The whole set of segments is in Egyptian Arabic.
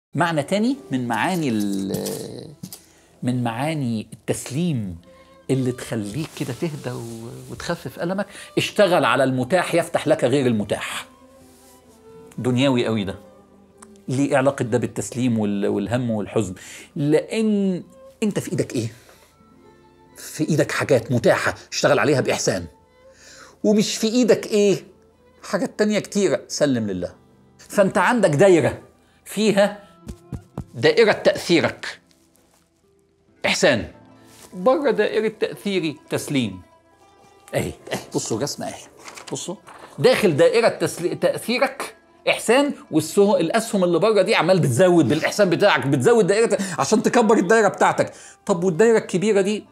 معنى تاني من معاني من معاني التسليم اللي تخليك كده تهدى وتخفف ألمك اشتغل على المتاح يفتح لك غير المتاح دنيوي قوي ده ليه علاقة ده بالتسليم والهم والحزن لأن أنت في إيدك إيه في إيدك حاجات متاحة اشتغل عليها بإحسان ومش في إيدك إيه حاجات تانية كتيرة سلم لله فأنت عندك دايرة فيها دائرة تأثيرك إحسان بره دائرة تأثيري تسليم أهي أهي بصوا الرسمة أهي بصوا داخل دائرة تسلي... تأثيرك إحسان والسهم الأسهم اللي بره دي عمال بتزود بالإحسان بتاعك بتزود دائرة عشان تكبر الدائرة بتاعتك طب والدائرة الكبيرة دي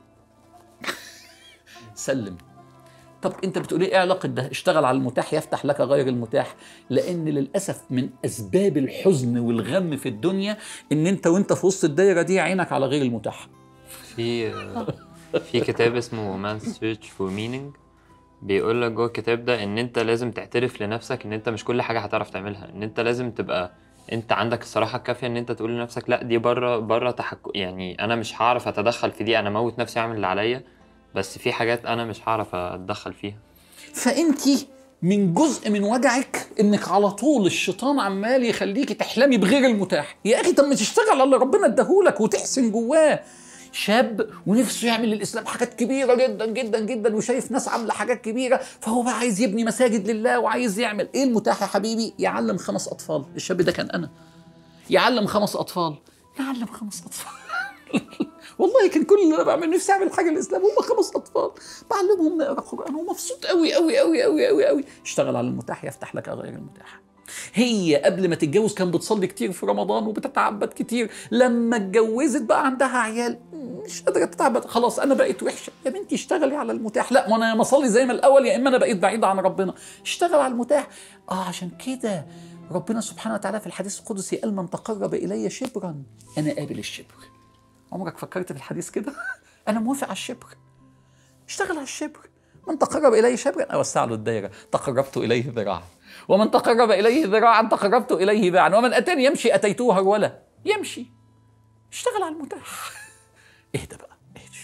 سلم طب انت بتقول ايه علاقه ده اشتغل على المتاح يفتح لك غير المتاح لان للاسف من اسباب الحزن والغم في الدنيا ان انت وانت في وسط الدايره دي عينك على غير المتاح في في كتاب اسمه Man's Search for Meaning بيقول لك جوه الكتاب ده ان انت لازم تعترف لنفسك ان انت مش كل حاجه هتعرف تعملها ان انت لازم تبقى انت عندك الصراحه الكافيه ان انت تقول لنفسك لا دي بره بره تحكم يعني انا مش هعرف اتدخل في دي انا موت نفسي اعمل اللي عليا بس في حاجات انا مش هعرف اتدخل فيها فانت من جزء من وجعك انك على طول الشيطان عمال يخليكي تحلمي بغير المتاح يا اخي طب ما تشتغل على اللي ربنا اداهولك وتحسن جواه شاب ونفسه يعمل للاسلام حاجات كبيره جدا جدا جدا وشايف ناس عامله حاجات كبيره فهو بقى عايز يبني مساجد لله وعايز يعمل ايه المتاح يا حبيبي يعلم خمس اطفال الشاب ده كان انا يعلم خمس اطفال يعلم خمس اطفال والله كان كل اللي انا بعمل نفسي اعمل حاجه للاسلام هم خمس اطفال بعلمهم نقرا قران ومبسوط قوي قوي قوي قوي قوي قوي اشتغل على المتاح يفتح لك غير المتاح هي قبل ما تتجوز كان بتصلي كتير في رمضان وبتتعبد كتير لما اتجوزت بقى عندها عيال مش قادره تتعبد خلاص انا بقيت وحشه يا بنتي اشتغلي على المتاح لا ما انا ما اصلي زي ما الاول يا اما انا بقيت بعيده عن ربنا اشتغل على المتاح اه عشان كده ربنا سبحانه وتعالى في الحديث القدسي قال من تقرب الي شبرا انا قابل الشبر عمرك فكرت في الحديث كده انا موافق على الشبر اشتغل على الشبر من تقرب الي شبرا اوسع له الدايره تقربت اليه ذراعا ومن تقرب اليه ذراعا تقربت اليه باعا ومن اتاني يمشي اتيته هرولا يمشي اشتغل على المتاح اهدى بقى اهدى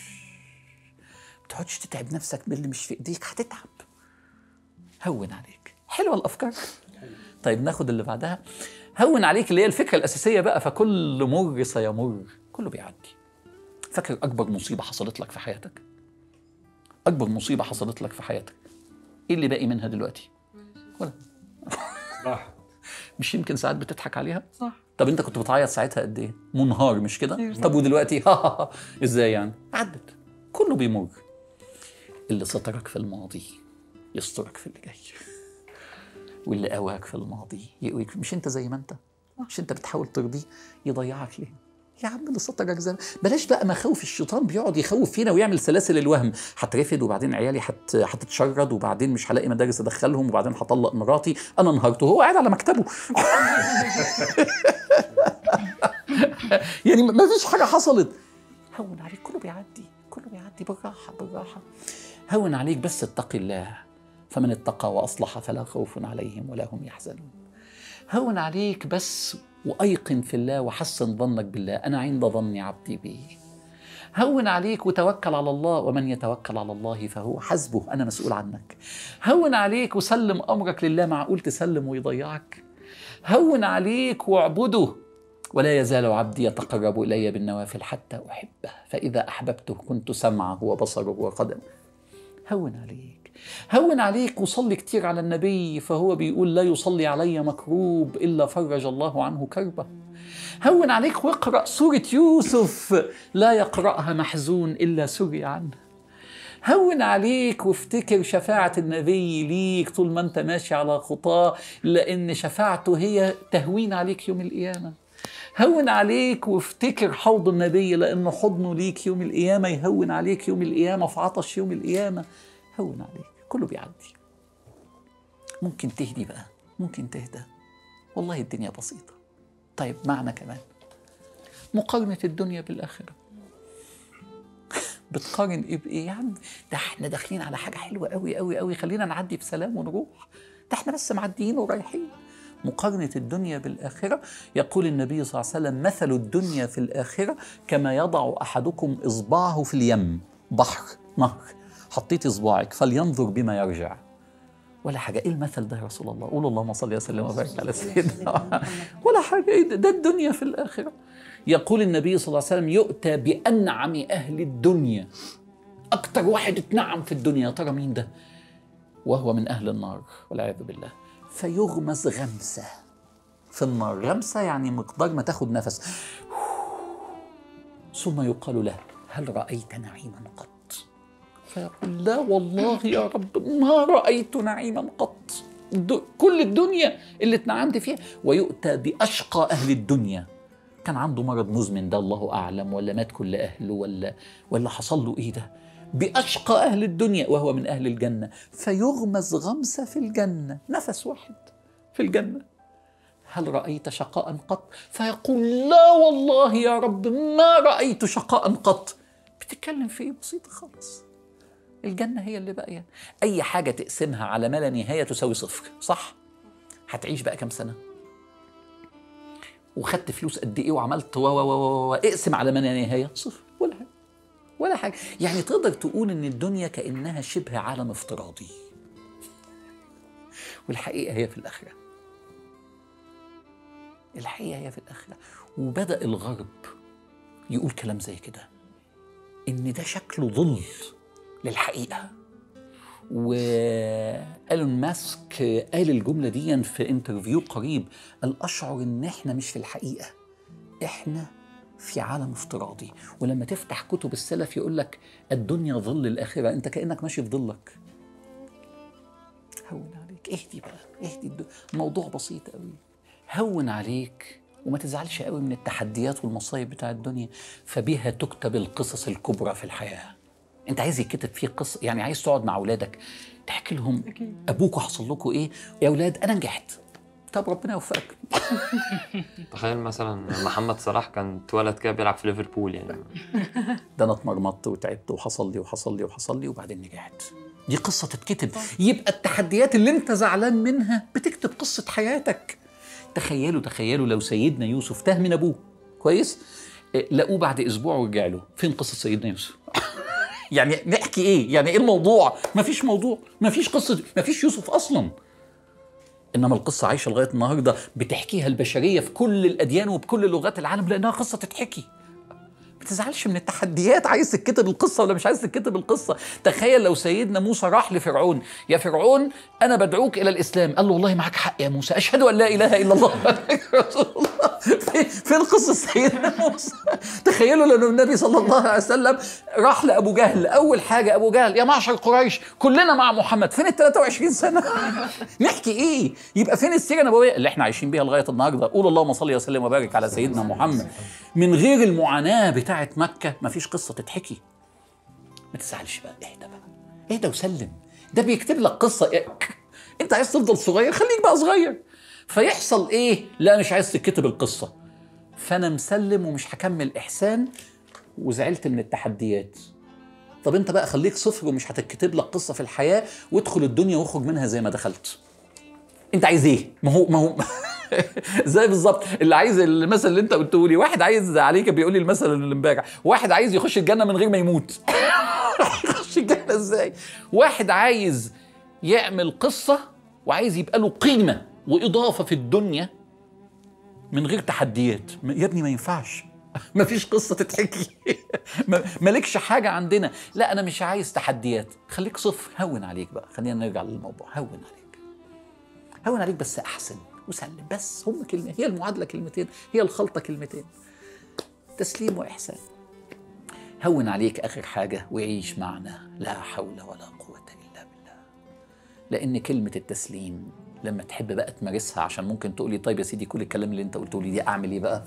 ما تقعدش تتعب نفسك باللي مش في ايديك هتتعب هون عليك حلوه الافكار طيب ناخد اللي بعدها هون عليك اللي هي الفكره الاساسيه بقى فكل مر سيمر كله بيعدي فاكر اكبر مصيبه حصلت لك في حياتك اكبر مصيبه حصلت لك في حياتك ايه اللي باقي منها دلوقتي ولا راح مش يمكن ساعات بتضحك عليها صح طب انت كنت بتعيط ساعتها قد ايه منهار مش كده طب ودلوقتي ها ها ها ازاي يعني عدت كله بيمر اللي سترك في الماضي يسترك في اللي جاي واللي قواك في الماضي يقويك مش انت زي ما انت مش انت بتحاول ترضيه يضيعك ليه يا عم اللي سترك زي بلاش بقى مخاوف الشيطان بيقعد يخوف فينا ويعمل سلاسل الوهم هترفد وبعدين عيالي هت... هتتشرد وبعدين مش هلاقي مدارس ادخلهم وبعدين هطلق مراتي انا انهارت وهو قاعد على مكتبه يعني ما فيش حاجه حصلت هون عليك كله بيعدي كله بيعدي بالراحه بالراحه هون عليك بس اتقي الله فمن اتقى واصلح فلا خوف عليهم ولا هم يحزنون هون عليك بس وايقن في الله وحسن ظنك بالله انا عند ظن عبدي بي هون عليك وتوكل على الله ومن يتوكل على الله فهو حسبه انا مسؤول عنك هون عليك وسلم امرك لله معقول تسلم ويضيعك هون عليك واعبده ولا يزال عبدي يتقرب الي بالنوافل حتى احبه فاذا احببته كنت سمعه وبصره وقدمه هون عليك هون عليك وصلي كتير على النبي فهو بيقول لا يصلي علي مكروب إلا فرج الله عنه كربه هون عليك واقرأ سورة يوسف لا يقرأها محزون إلا سري عنه هون عليك وافتكر شفاعة النبي ليك طول ما انت ماشي على خطاه لأن شفاعته هي تهوين عليك يوم القيامة هون عليك وافتكر حوض النبي لأنه حضنه ليك يوم القيامة يهون عليك يوم القيامة في عطش يوم القيامة هون عليك كله بيعدي ممكن تهدي بقى ممكن تهدى والله الدنيا بسيطة طيب معنى كمان مقارنة الدنيا بالآخرة بتقارن ايه بايه يا عم ده احنا داخلين على حاجه حلوه قوي قوي قوي خلينا نعدي بسلام ونروح ده احنا بس معديين ورايحين مقارنة الدنيا بالآخرة يقول النبي صلى الله عليه وسلم مثل الدنيا في الآخرة كما يضع أحدكم إصبعه في اليم بحر نهر حطيت إصبعك فلينظر بما يرجع ولا حاجة إيه المثل ده يا رسول الله قول اللهم صل وسلم وبارك على سيدنا ولا حاجة إيه ده, ده الدنيا في الآخرة يقول النبي صلى الله عليه وسلم يؤتى بأنعم أهل الدنيا أكتر واحد اتنعم في الدنيا يا ترى مين ده وهو من أهل النار والعياذ بالله فيغمز غمسة في النار غمسة يعني مقدار ما تاخد نفس ثم يقال له هل رأيت نعيما قط فيقول لا والله يا رب ما رأيت نعيما قط الد- كل الدنيا اللي اتنعمت فيها ويؤتى بأشقى أهل الدنيا كان عنده مرض مزمن ده الله أعلم ولا مات كل أهله ولا ولا حصل له إيه ده بأشقى أهل الدنيا وهو من أهل الجنة فيغمز غمسة في الجنة نفس واحد في الجنة هل رأيت شقاء قط فيقول لا والله يا رب ما رأيت شقاء قط بتتكلم في إيه بسيطة خالص الجنة هي اللي باقية أي حاجة تقسمها على ما لا نهاية تساوي صفر صح؟ هتعيش بقى كام سنة؟ وخدت فلوس قد ايه وعملت و و و و- و اقسم على ما لا نهايه صفر ولا حاجه ولا حاجه يعني تقدر تقول ان الدنيا كانها شبه عالم افتراضي والحقيقه هي في الاخره الحقيقه هي في الاخره وبدا الغرب يقول كلام زي كده ان ده شكله ظل للحقيقه وإيلون ماسك قال الجملة دي في انترفيو قريب قال أشعر إن إحنا مش في الحقيقة إحنا في عالم افتراضي ولما تفتح كتب السلف يقول لك الدنيا ظل الآخرة أنت كأنك ماشي في ظلك هون عليك اهدي بقى اهدي الد- الموضوع بسيط قوي هون عليك وما تزعلش قوي من التحديات والمصايب بتاع الدنيا فبها تكتب القصص الكبرى في الحياه انت عايز يتكتب فيه قصه يعني عايز تقعد مع اولادك تحكي لهم ابوكوا حصل لكم ايه يا اولاد انا نجحت طب ربنا يوفقك تخيل مثلا محمد صلاح كان اتولد كده بيلعب في ليفربول يعني ده انا اتمرمطت وتعبت وحصل لي وحصل لي وحصل لي وبعدين نجحت دي قصة تتكتب يبقى التحديات اللي انت زعلان منها بتكتب قصة حياتك تخيلوا تخيلوا لو سيدنا يوسف تاه من ابوه كويس إيه، لقوه بعد اسبوع ورجع له فين قصة سيدنا يوسف يعني نحكي ايه يعني ايه الموضوع مفيش موضوع مفيش قصة مفيش يوسف اصلا انما القصه عايشه لغايه النهارده بتحكيها البشريه في كل الاديان وبكل لغات العالم لانها قصه تتحكي ما تزعلش من التحديات عايز تكتب القصه ولا مش عايز تكتب القصه تخيل لو سيدنا موسى راح لفرعون يا فرعون انا بدعوك الى الاسلام قال له والله معاك حق يا موسى اشهد ان لا اله الا الله رسول الله في- فين قصه سيدنا موسى تخيلوا لو النبي صلى الله عليه وسلم راح لابو جهل اول حاجه ابو جهل يا معشر قريش كلنا مع محمد فين ال 23 سنه نحكي ايه يبقى فين السيره النبويه اللي احنا عايشين بيها لغايه النهارده قول اللهم صل وسلم وبارك على سيدنا محمد من غير المعاناه بتاعه مكه مفيش قصه تتحكي ما تزعلش بقى اهدى بقى اهدى وسلم ده بيكتب لك قصه انت عايز تفضل صغير خليك بقى صغير فيحصل ايه لا مش عايز تكتب القصه فانا مسلم ومش هكمل احسان وزعلت من التحديات طب انت بقى خليك صفر ومش هتتكتب لك قصه في الحياه وادخل الدنيا واخرج منها زي ما دخلت انت عايز ايه ما هو ما هو زي بالظبط اللي عايز المثل اللي انت قلته لي واحد عايز عليك بيقول لي المثل اللي امبارح واحد عايز يخش الجنه من غير ما يموت يخش الجنه ازاي واحد عايز يعمل قصه وعايز يبقى له قيمه واضافه في الدنيا من غير تحديات م- يا ابني ما ينفعش مفيش قصة تتحكي ما- مالكش حاجة عندنا لا أنا مش عايز تحديات خليك صفر هون عليك بقى خلينا نرجع للموضوع هون عليك هون عليك بس أحسن وسلم بس هم كلمة هي المعادلة كلمتين هي الخلطة كلمتين تسليم وإحسان هون عليك آخر حاجة وعيش معنا لا حول ولا قوة إلا بالله لأن كلمة التسليم لما تحب بقى تمارسها عشان ممكن تقولي طيب يا سيدي كل الكلام اللي انت قلته لي دي اعمل ايه بقى؟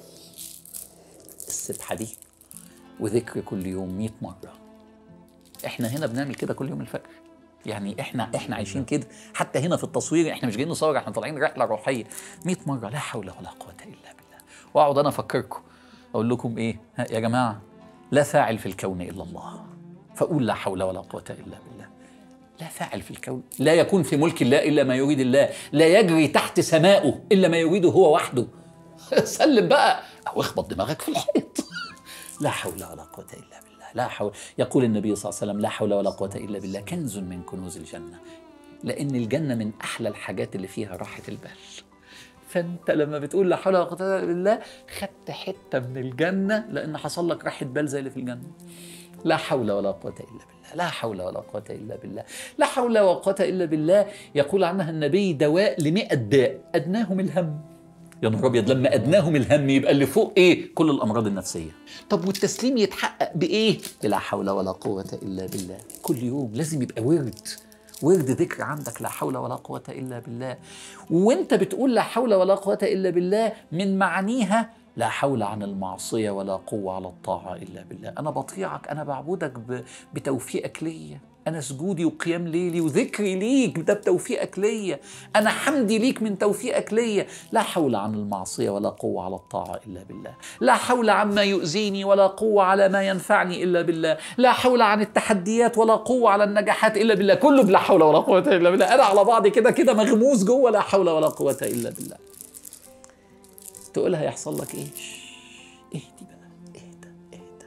السبحه دي وذكر كل يوم 100 مره احنا هنا بنعمل كده كل يوم الفجر يعني احنا احنا عايشين كده حتى هنا في التصوير احنا مش جايين نصور احنا طالعين رحله روحيه 100 مره لا حول ولا قوه الا بالله واقعد انا افكركم اقول لكم ايه ها يا جماعه لا فاعل في الكون الا الله فقول لا حول ولا قوه الا بالله لا فاعل في الكون لا يكون في ملك الله الا ما يريد الله لا يجري تحت سمائه الا ما يريده هو وحده سلم بقى او اخبط دماغك في الحيط لا حول ولا قوه الا بالله لا حول يقول النبي صلى الله عليه وسلم لا حول ولا قوه الا بالله كنز من كنوز الجنه لان الجنه من احلى الحاجات اللي فيها راحه البال فانت لما بتقول لا حول ولا قوه الا بالله خدت حته من الجنه لان حصل لك راحه بال زي اللي في الجنه لا حول ولا قوه الا بالله لا حول ولا قوه الا بالله لا حول ولا قوه الا بالله يقول عنها النبي دواء لمئة داء ادناهم الهم يا نهار ابيض لما ادناهم الهم يبقى اللي فوق ايه كل الامراض النفسيه طب والتسليم يتحقق بايه لا حول ولا قوه الا بالله كل يوم لازم يبقى ورد ورد ذكر عندك لا حول ولا قوة إلا بالله وانت بتقول لا حول ولا قوة إلا بالله من معانيها لا حول عن المعصية ولا قوة على الطاعة إلا بالله أنا بطيعك أنا بعبدك ب- بتوفيقك ليا أنا سجودي وقيام ليلي وذكري ليك ده بتوفيقك ليا أنا حمدي ليك من توفيقك ليا لا حول عن المعصية ولا قوة على الطاعة إلا بالله لا حول عما يؤذيني ولا قوة على ما ينفعني إلا بالله لا حول عن التحديات ولا قوة على النجاحات إلا بالله كله بلا حول ولا قوة إلا بالله أنا على بعضي كده كده مغموس جوه لا حول ولا قوة إلا بالله تقولها يحصل لك إيه اهدي بقى اهدى اهدى اهدى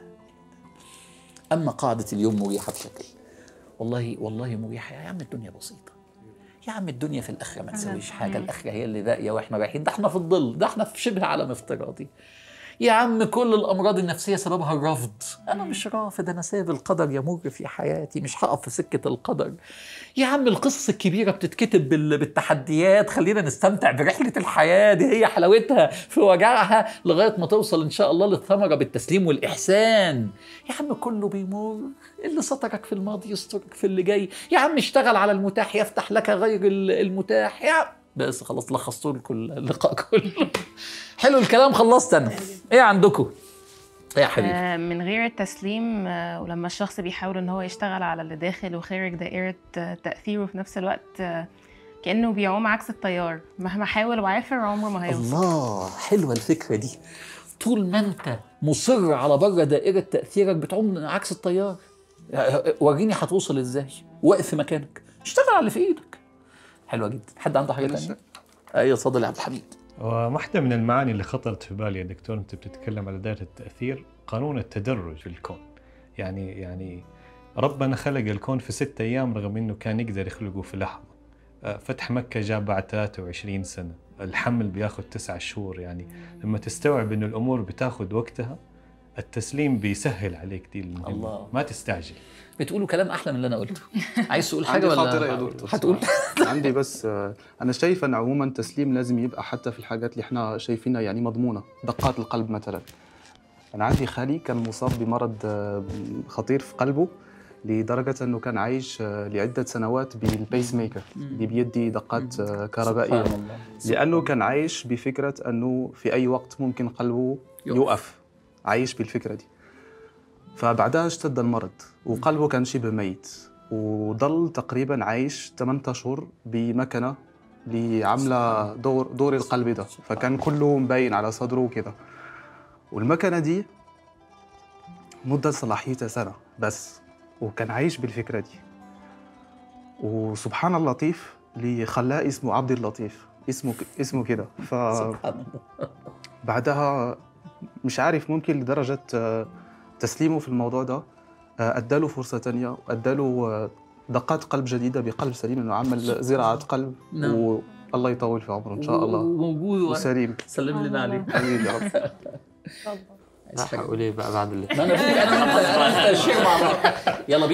أما قاعدة اليوم مريحة بشكل والله والله مريحة يا عم الدنيا بسيطة يا عم الدنيا في الآخرة ما تسويش حاجة الآخرة هي اللي باقية وإحنا رايحين ده إحنا في الظل ده إحنا في شبه عالم افتراضي يا عم كل الامراض النفسيه سببها الرفض انا مش رافض انا سايب القدر يمر في حياتي مش هقف في سكه القدر يا عم القصه الكبيره بتتكتب بال- بالتحديات خلينا نستمتع برحله الحياه دي هي حلاوتها في وجعها لغايه ما توصل ان شاء الله للثمره بالتسليم والاحسان يا عم كله بيمر اللي سترك في الماضي يسترك في اللي جاي يا عم اشتغل على المتاح يفتح لك غير ال- المتاح يا عم بس خلاص لخصتوا لكم اللقاء كله حلو الكلام خلصت انا ايه عندكم ايه يا حبيبي آه، من غير التسليم آه، ولما الشخص بيحاول ان هو يشتغل على اللي داخل وخارج دائرة آه، تأثيره في نفس الوقت آه، كأنه بيعوم عكس التيار مهما حاول وعافر عمره ما هيوصل الله حلوه الفكره دي طول ما انت مصر على بره دائره تاثيرك بتعوم عكس التيار وريني هتوصل ازاي واقف في مكانك اشتغل على اللي في ايدك حلوه جدا حد عنده حاجه ثانيه ايوه اتفضل يا عبد الحميد وواحدة من المعاني اللي خطرت في بالي يا دكتور انت بتتكلم على دائرة التأثير قانون التدرج في الكون يعني يعني ربنا خلق الكون في ستة أيام رغم أنه كان يقدر يخلقه في لحظة آه، فتح مكة جاء بعد 23 سنة الحمل بياخذ تسعة شهور يعني لما تستوعب أنه الأمور بتاخذ وقتها التسليم بيسهل عليك دي المهمة الله. ما تستعجل بتقولوا كلام احلى من اللي انا قلته عايز تقول حاجه عندي ولا خاطرة يا دكتور هتقول صراحة. عندي بس آه، انا شايف ان عموما التسليم لازم يبقى حتى في الحاجات اللي احنا شايفينها يعني مضمونه دقات القلب مثلا انا عندي خالي كان مصاب بمرض آه، خطير في قلبه لدرجة أنه كان عايش آه، لعدة سنوات بالبيس ميكر اللي بيدي دقات آه، كهربائية سبحان الله لأنه كان عايش بفكرة أنه في أي وقت ممكن قلبه يقف. يوقف عايش بالفكرة دي فبعدها اشتد المرض وقلبه كان شبه ميت وضل تقريبا عايش 8 أشهر بمكنة اللي عاملة دور دور القلب ده فكان كله مبين على صدره وكده والمكنة دي مدة صلاحيتها سنة بس وكان عايش بالفكرة دي وسبحان اللطيف اللي خلاه اسمه عبد اللطيف اسمه ك- اسمه كده ف سبحان الله بعدها مش عارف ممكن لدرجة آه، تسليمه في الموضوع ده آه، اداله فرصة تانية اداله آه، دقات قلب جديدة بقلب سليم انه عمل زراعة قلب نعم. والله يطول في عمره ان شاء الله وموجود وسليم سلم لنا عليه حبيبي يا رب عايز لا حاجة؟ هقول ايه بقى بعد اللي ما انا في انا انا أنا- أنا- أنا- يلا بينا